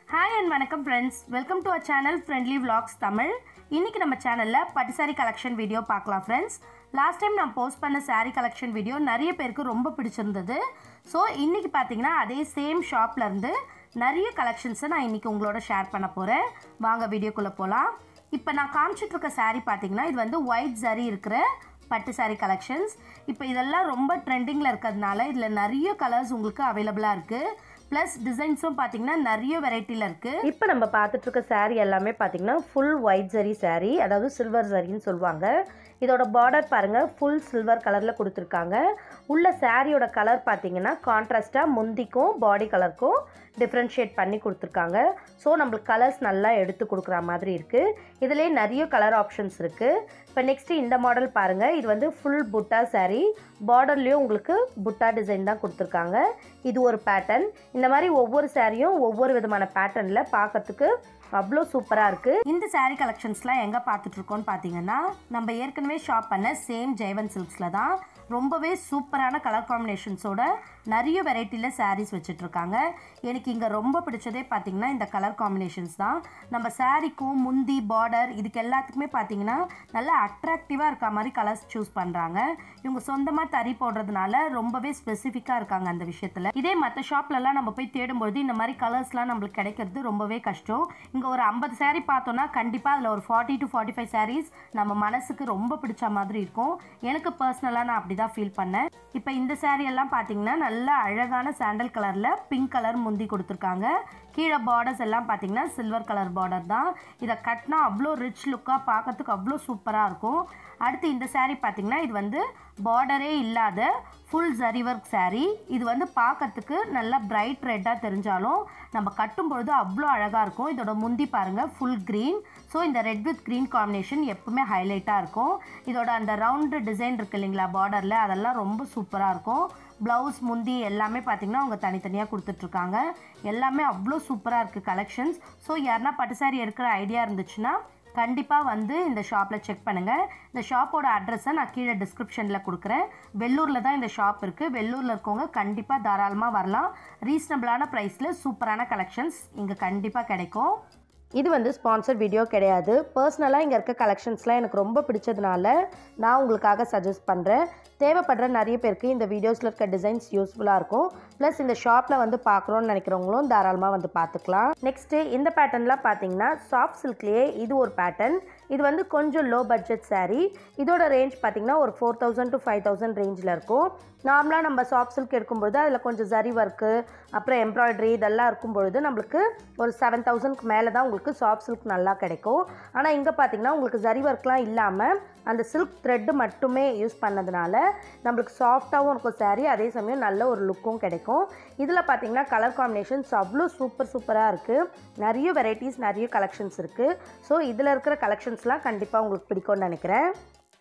hi and வணக்கம் friends welcome to a channel friendly vlogs Tamil இன்னைக்கு நம்ம சேனலில் பட்டு saree கலெக்ஷன் வீடியோ பார்க்கலாம் ஃப்ரெண்ட்ஸ் லாஸ்ட் டைம் நான் போஸ்ட் பண்ண saree கலெக்ஷன் வீடியோ நிறைய பேருக்கு ரொம்ப பிடிச்சிருந்தது ஸோ இன்னைக்கு பார்த்தீங்கன்னா அதே சேம் ஷாப்லேருந்து நிறைய கலெக்ஷன்ஸை நான் இன்னைக்கு உங்களோட ஷேர் பண்ண போகிறேன் வாங்க வீடியோக்குள்ளே போகலாம் இப்போ நான் காமிச்சிட்டு இருக்க saree பார்த்தீங்கன்னா இது வந்து ஒயிட் சரி இருக்கிற பட்டு saree கலெக்ஷன்ஸ் இப்போ இதெல்லாம் ரொம்ப ட்ரெண்டிங்கில் இருக்கிறதுனால இதில் நிறைய கலர்ஸ் உங்களுக்கு அவைலபிளாக இருக்குது ப்ளஸ் டிசைன்ஸும் பார்த்தீங்கன்னா நிறைய வெரைட்டியில் இருக்குது இப்போ நம்ம பார்த்துட்டு இருக்க saree எல்லாமே பார்த்தீங்கன்னா ஃபுல் ஒயிட் ஜரி saree அதாவது சில்வர் ஜரின்னு சொல்லுவாங்க இதோட பார்டர் பாருங்கள் ஃபுல் சில்வர் கலரில் கொடுத்துருக்காங்க உள்ள சாரியோட கலர் பார்த்தீங்கன்னா கான்ட்ராஸ்ட்டாக முந்திக்கும் பாடி கலருக்கும் டிஃப்ரென்ஷியேட் பண்ணி கொடுத்துருக்காங்க ஸோ நம்மளுக்கு கலர்ஸ் நல்லா எடுத்து கொடுக்குற மாதிரி இருக்குது இதுலேயே நிறைய கலர் ஆப்ஷன்ஸ் இருக்குது இப்போ நெக்ஸ்ட்டு இந்த மாடல் பாருங்கள் இது வந்து ஃபுல் புட்டா saree பார்டர்லேயும் உங்களுக்கு புட்டா டிசைன் தான் கொடுத்துருக்காங்க இது ஒரு பேட்டர்ன் இந்த மாதிரி ஒவ்வொரு சாரியும் ஒவ்வொரு விதமான பேட்டர்னில் பார்க்கறதுக்கு அவ்வளோ சூப்பராக இருக்குது இந்த saree கலெக்ஷன்ஸ்லாம் எங்கே பார்த்துட்ருக்கோன்னு பார்த்தீங்கன்னா நம்ம ஏற்கனவே ஷாப் பண்ண சேம் ஜெய்வன் சில்க்ஸில் தான் ரொம்பவே சூப்பரான கலர் காம்பினேஷன்ஸோட நிறைய வெரைட்டியில் sarees வச்சிட்ருக்காங்க எனக்கு இங்கே ரொம்ப பிடிச்சதே பார்த்தீங்கன்னா இந்த கலர் காம்பினேஷன்ஸ் தான் நம்ம சாரீக்கும் முந்தி பார்டர் இதுக்கு எல்லாத்துக்குமே பார்த்தீங்கன்னா நல்லா அட்ராக்டிவாக இருக்க மாதிரி கலர்ஸ் சூஸ் பண்ணுறாங்க இவங்க சொந்தமாக தறி போடுறதுனால ரொம்பவே ஸ்பெசிஃபிக்காக இருக்காங்க அந்த விஷயத்தில் இதே மற்ற ஷாப்லலாம் நம்ம போய் தேடும்பொழுது இந்த மாதிரி கலர்ஸ்லாம் நம்மளுக்கு கிடைக்கிறது ரொம்பவே கஷ்டம் இங்கே ஒரு ஐம்பது saree பார்த்தோன்னா கண்டிப்பாக அதில் ஒரு forty to forty five sarees நம்ம மனசுக்கு ரொம்ப பிடிச்ச மாதிரி இருக்கும் எனக்கு பர்சனலாக நான் அப்படி தான் ஃபீல் பண்ணேன் இப்போ இந்த saree எல்லாம் பார்த்தீங்கன்னா நல்ல அழகான சாண்டல் கலரில் பிங்க் கலர் முந்தி கொடுத்துருக்காங்க கீழே பார்டர்ஸ் எல்லாம் பார்த்தீங்கன்னா சில்வர் கலர் பார்டர் தான் இதை கட்டினா அவ்வளோ ரிச் லுக்காக பார்க்கறதுக்கு அவ்வளோ சூப்பராக இருக்கும் அடுத்து இந்த saree பார்த்தீங்கன்னா இது வந்து பார்டரே இல்லாத ஃபுல் ஜரி ஒர்க் saree இது வந்து பார்க்கறதுக்கு நல்லா பிரைட் ரெட்டாக தெரிஞ்சாலும் நம்ம கட்டும் பொழுது அவ்வளோ அழகாக இருக்கும் இதோட முந்தி பாருங்கள் ஃபுல் க்ரீன் ஸோ இந்த ரெட் வித் க்ரீன் காம்பினேஷன் எப்பவுமே ஹைலைட்டாக இருக்கும் இதோட அந்த ரவுண்டு டிசைன் இருக்கு இல்லைங்களா பார்டரில் அதெல்லாம் ரொம்ப சூப்பராக இருக்கும் ப்ளவுஸ் முந்தி எல்லாமே பார்த்தீங்கன்னா அவங்க தனித்தனியாக கொடுத்துட்ருக்காங்க எல்லாமே அவ்வளோ சூப்பராக இருக்குது கலெக்ஷன்ஸ் ஸோ யாருன்னா பட்டு saree எடுக்கிற ஐடியா இருந்துச்சுன்னா கண்டிப்பாக வந்து இந்த ஷாப்பில் செக் பண்ணுங்கள் இந்த ஷாப்போட அட்ரஸை நான் கீழே டிஸ்கிரிப்ஷனில் கொடுக்குறேன் வெள்ளூரில் தான் இந்த ஷாப் இருக்குது வெள்ளூரில் இருக்கவங்க கண்டிப்பாக தாராளமாக வரலாம் ரீசனபிளான ப்ரைஸில் சூப்பரான கலெக்ஷன்ஸ் இங்கே கண்டிப்பாக கிடைக்கும் இது வந்து ஸ்பான்சர் வீடியோ கிடையாது பர்சனலாக இங்கே இருக்க கலெக்ஷன்ஸ்லாம் எனக்கு ரொம்ப பிடிச்சதுனால நான் உங்களுக்காக சஜஸ்ட் பண்ணுறேன் தேவைப்படுற நிறைய பேருக்கு இந்த வீடியோஸில் இருக்க டிசைன்ஸ் யூஸ்ஃபுல்லாக இருக்கும் ப்ளஸ் இந்த ஷாப்பில் வந்து பார்க்குறோன்னு நினைக்கிறவங்களும் தாராளமாக வந்து பார்த்துக்கலாம் நெக்ஸ்ட்டு இந்த பேட்டர்ன்லாம் பார்த்தீங்கன்னா சாஃப்ட் சில்க்லேயே இது ஒரு பேட்டர்ன் இது வந்து கொஞ்சம் லோ பட்ஜெட் saree இதோட ரேஞ்ச் பார்த்தீங்கன்னா ஒரு four thousand to five thousand ரேஞ்சில் இருக்கும் நார்மலாக நம்ம சாஃப்ட் சில்க் எடுக்கும்பொழுது அதில் கொஞ்சம் ஜரி ஒர்க்கு அப்புறம் எம்ப்ராய்டரி இதெல்லாம் இருக்கும்பொழுது நம்மளுக்கு ஒரு செவன் தௌசண்ட்க்கு மேலே தான் உங்களுக்கு சாஃப்ட் சில்க் நல்லா கிடைக்கும் ஆனால் இங்கே பார்த்தீங்கன்னா உங்களுக்கு ஜரி ஒர்க்லாம் இல்லாமல் அந்த சில்க் த்ரெட்டு மட்டுமே யூஸ் பண்ணதுனால நம்மளுக்கு சாஃப்டாகவும் இருக்கும் saree அதே சமயம் நல்ல ஒரு லுக்கும் கிடைக்கும் இதில் பார்த்தீங்கன்னா கலர் காம்பினேஷன்ஸ் அவ்வளோ சூப்பர் சூப்பராக இருக்குது நிறைய வெரைட்டிஸ் நிறைய கலெக்ஷன்ஸ் இருக்குது ஸோ இதில் இருக்கிற கலெக்ஷன்ஸ்லாம் கண்டிப்பாக உங்களுக்கு பிடிக்கும்னு நினைக்கிறேன்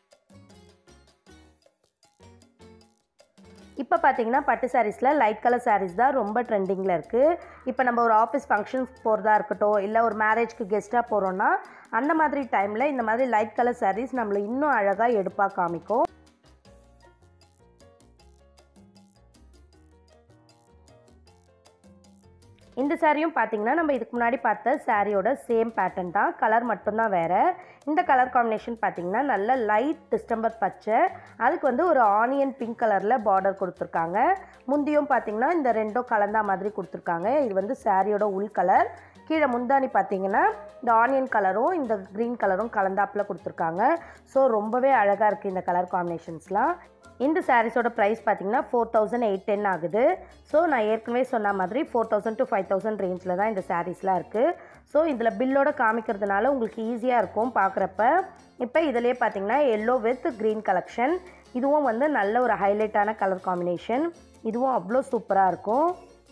இப்போ பார்த்தீங்கன்னா பட்டு சாரீஸில் லைட் கலர் சாரீஸ் தான் ரொம்ப ட்ரெண்டிங்கில் இருக்குது இப்போ நம்ம ஒரு ஆஃபீஸ் ஃபங்க்ஷன்ஸ் போகிறதா இருக்கட்டும் இல்லை ஒரு மேரேஜ்க்கு கெஸ்ட்டாக போகிறோன்னா அந்த மாதிரி டைமில் இந்த மாதிரி லைட் கலர் சாரீஸ் நம்மளை இன்னும் அழகாக எடுப்பாக காமிக்கும் இந்த சாரியும் பார்த்தீங்கன்னா நம்ம இதுக்கு முன்னாடி பார்த்த சாரியோட சேம் பேட்டர்ன் தான் கலர் மட்டும்தான் வேறு இந்த கலர் காம்பினேஷன் பார்த்தீங்கன்னா நல்ல லைட் டிஸ்டம்பர் பச்சை அதுக்கு வந்து ஒரு ஆனியன் பிங்க் கலரில் பார்டர் கொடுத்துருக்காங்க முந்தியும் பார்த்தீங்கன்னா இந்த ரெண்டும் கலந்தா மாதிரி கொடுத்துருக்காங்க இது வந்து சாரியோட உள் கலர் கீழே முந்தானி பார்த்தீங்கன்னா இந்த ஆனியன் கலரும் இந்த க்ரீன் கலரும் கலந்தாப்பில் கொடுத்துருக்காங்க ஸோ ரொம்பவே அழகாக இருக்குது இந்த கலர் காம்பினேஷன்ஸ்லாம் இந்த சாரீஸோட ப்ரைஸ் பார்த்தீங்கன்னா ஃபோர் தௌசண்ட் எயிட் டென் ஆகுது ஸோ நான் ஏற்கனவே சொன்ன மாதிரி four thousand to five thousand ரேஞ்சில் தான் இந்த சாரீஸ்லாம் இருக்குது ஸோ இதில் பில்லோட காமிக்கிறதுனால உங்களுக்கு ஈஸியாக இருக்கும் பார்க்குறப்ப இப்போ இதிலே பார்த்தீங்கன்னா எல்லோ வித் க்ரீன் கலெக்ஷன் இதுவும் வந்து நல்ல ஒரு ஹைலைட்டான கலர் காம்பினேஷன் இதுவும் அவ்வளோ சூப்பராக இருக்கும்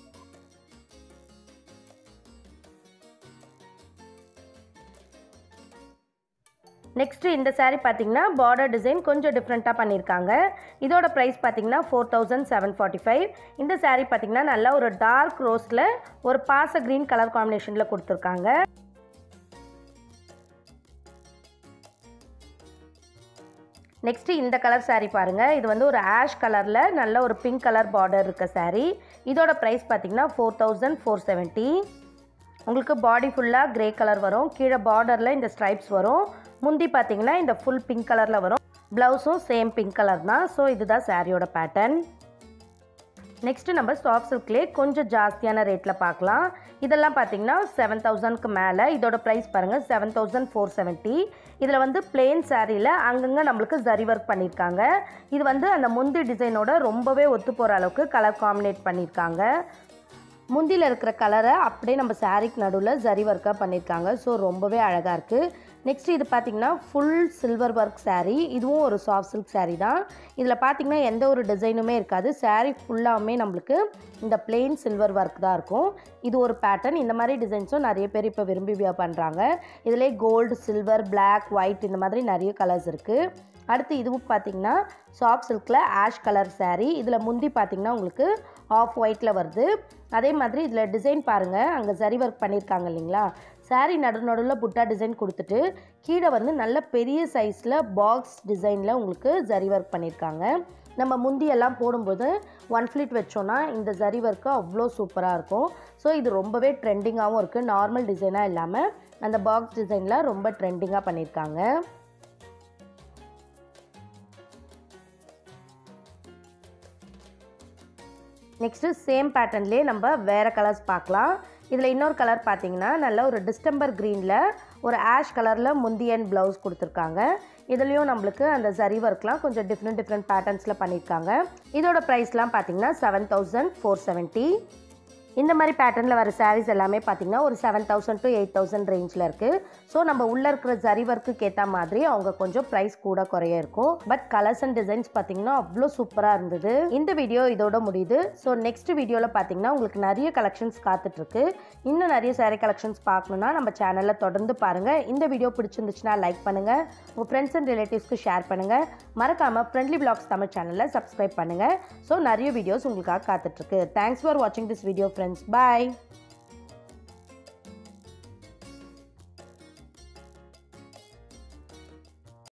நெக்ஸ்ட்டு இந்த saree பார்த்தீங்கன்னா பார்டர் டிசைன் கொஞ்சம் டிஃப்ரெண்ட்டாக பண்ணியிருக்காங்க இதோட ப்ரைஸ் பார்த்தீங்கன்னா four thousand seven forty five இந்த saree பார்த்தீங்கன்னா நல்லா ஒரு டார்க் ரோஸில் ஒரு பாச க்ரீன் கலர் காம்பினேஷனில் கொடுத்துருக்காங்க நெக்ஸ்ட்டு இந்த கலர் saree பாருங்கள் இது வந்து ஒரு ஆஷ் கலரில் நல்ல ஒரு பிங்க் கலர் பார்டர் இருக்க saree இதோட ப்ரைஸ் பார்த்தீங்கன்னா ஃபோர் தௌசண்ட் ஃபோர் செவன்ட்டி உங்களுக்கு பாடி ஃபுல்லாக கிரே கலர் வரும் கீழே பார்டரில் இந்த ஸ்ட்ரைப்ஸ் வரும் முந்தி பார்த்தீங்கன்னா இந்த ஃபுல் பிங்க் கலரில் வரும் ப்ளவுஸும் சேம் பிங்க் கலர் தான் ஸோ இதுதான் சாரியோட பேட்டர்ன் நெக்ஸ்ட்டு நம்ம சாஃப்ட் சில்க்லேயே கொஞ்சம் ஜாஸ்தியான ரேட்டில் பார்க்கலாம் இதெல்லாம் பார்த்தீங்கன்னா செவன் தௌசண்ட்க்கு மேலே இதோட ப்ரைஸ் பாருங்கள் செவன் தௌசண்ட் ஃபோர் செவன்ட்டி இதில் வந்து பிளெயின் சாரியில் அங்கங்கே நம்மளுக்கு ஜரி ஒர்க் பண்ணியிருக்காங்க இது வந்து அந்த முந்தி டிசைனோட ரொம்பவே ஒத்து போகிற அளவுக்கு கலர் காம்பினேட் பண்ணியிருக்காங்க முந்தியில் இருக்கிற கலரை அப்படியே நம்ம சாரிக்கு நடுவில் ஜரி ஒர்க்காக பண்ணியிருக்காங்க ஸோ ரொம்பவே அழகாக இருக்குது நெக்ஸ்ட் இது பார்த்திங்கன்னா ஃபுல் சில்வர் ஒர்க் saree இதுவும் ஒரு சாஃப்ட் சில்க் saree தான் இதில் பார்த்திங்கன்னா எந்த ஒரு டிசைனுமே இருக்காது saree ஃபுல்லாமே நம்மளுக்கு இந்த plain சில்வர் ஒர்க் தான் இருக்கும் இது ஒரு பேட்டர்ன் இந்த மாதிரி டிசைன்ஸும் நிறைய பேர் இப்போ விரும்பி வியர் பண்ணுறாங்க இதிலே கோல்டு சில்வர் Black ஒயிட் இந்த மாதிரி நிறைய கலர்ஸ் இருக்குது அடுத்து இதுவும் பார்த்தீங்கன்னா சாஃப்ட் சில்கில் ஆஷ் கலர் saree இதில் முந்தி பார்த்தீங்கன்னா உங்களுக்கு ஆஃப் ஒயிட்டில் வருது அதே மாதிரி இதில் டிசைன் பாருங்கள் அங்கே ஜரி ஒர்க் பண்ணியிருக்காங்க இல்லைங்களா saree நடு நடுவில் புட்டா டிசைன் கொடுத்துட்டு கீழே வந்து நல்ல பெரிய சைஸில் பாக்ஸ் டிசைனில் உங்களுக்கு ஜரி ஒர்க் பண்ணியிருக்காங்க நம்ம முந்தியெல்லாம் போடும்போது ஒன் ஃப்ளிட் வச்சோன்னா இந்த ஜரி ஒர்க்கு அவ்வளோ சூப்பராக இருக்கும் ஸோ இது ரொம்பவே ட்ரெண்டிங்காகவும் இருக்குது நார்மல் டிசைனாக இல்லாமல் அந்த பாக்ஸ் டிசைனில் ரொம்ப ட்ரெண்டிங்காக பண்ணியிருக்காங்க நெக்ஸ்ட்டு சேம் பேட்டர்ன்லேயே நம்ம வேறு கலர்ஸ் பார்க்கலாம் இதில் இன்னொரு கலர் பார்த்தீங்கன்னா நல்ல ஒரு டிஸ்டம்பர் க்ரீனில் ஒரு ஆஷ் கலரில் முந்தியன் ப்ளவுஸ் கொடுத்துருக்காங்க இதுலேயும் நம்மளுக்கு அந்த ஜரி ஒர்க்லாம் கொஞ்சம் டிஃப்ரெண்ட் டிஃப்ரெண்ட் பேட்டர்ன்ஸில் பண்ணியிருக்காங்க இதோட ப்ரைஸ்லாம் பார்த்தீங்கன்னா செவன் தௌசண்ட் ஃபோர் செவன்ட்டி இந்த மாதிரி பேட்டர்னில் வர sarees எல்லாமே பார்த்தீங்கன்னா ஒரு seven thousand to eight thousand ரேஞ்சில் இருக்குது ஸோ நம்ம உள்ளே இருக்கிற ஜரி ஒர்க்குக்கு ஏற்ற மாதிரி அவங்க கொஞ்சம் ப்ரைஸ் கூட குறைய இருக்கும் பட் கலர்ஸ் அண்ட் டிசைன்ஸ் பார்த்தீங்கன்னா அவ்வளோ சூப்பராக இருந்தது இந்த வீடியோ இதோட முடியுது ஸோ நெக்ஸ்ட் வீடியோவில் பார்த்தீங்கன்னா உங்களுக்கு நிறைய கலெக்ஷன்ஸ் காத்துட்ருக்கு இன்னும் நிறைய saree கலெக்ஷன்ஸ் பார்க்கணுன்னா நம்ம சேனலில் தொடர்ந்து பாருங்கள் இந்த வீடியோ பிடிச்சிருந்துச்சுன்னா லைக் பண்ணுங்கள் உங்கள் ஃப்ரெண்ட்ஸ் அண்ட் ரிலேட்டிவ்ஸ்க்கு ஷேர் பண்ணுங்கள் மறக்காமல் ஃப்ரெண்ட்லி பிளாக்ஸ் தமிழ் சேனலில் சப்ஸ்கிரைப் பண்ணுங்கள் ஸோ நிறைய வீடியோஸ் உங்களுக்காக காத்துட்ருக்கு தேங்க்ஸ் ஃபார் வாட்சிங் திஸ் வீடியோ ஃப்ரெண்ட்ஸ் பாய்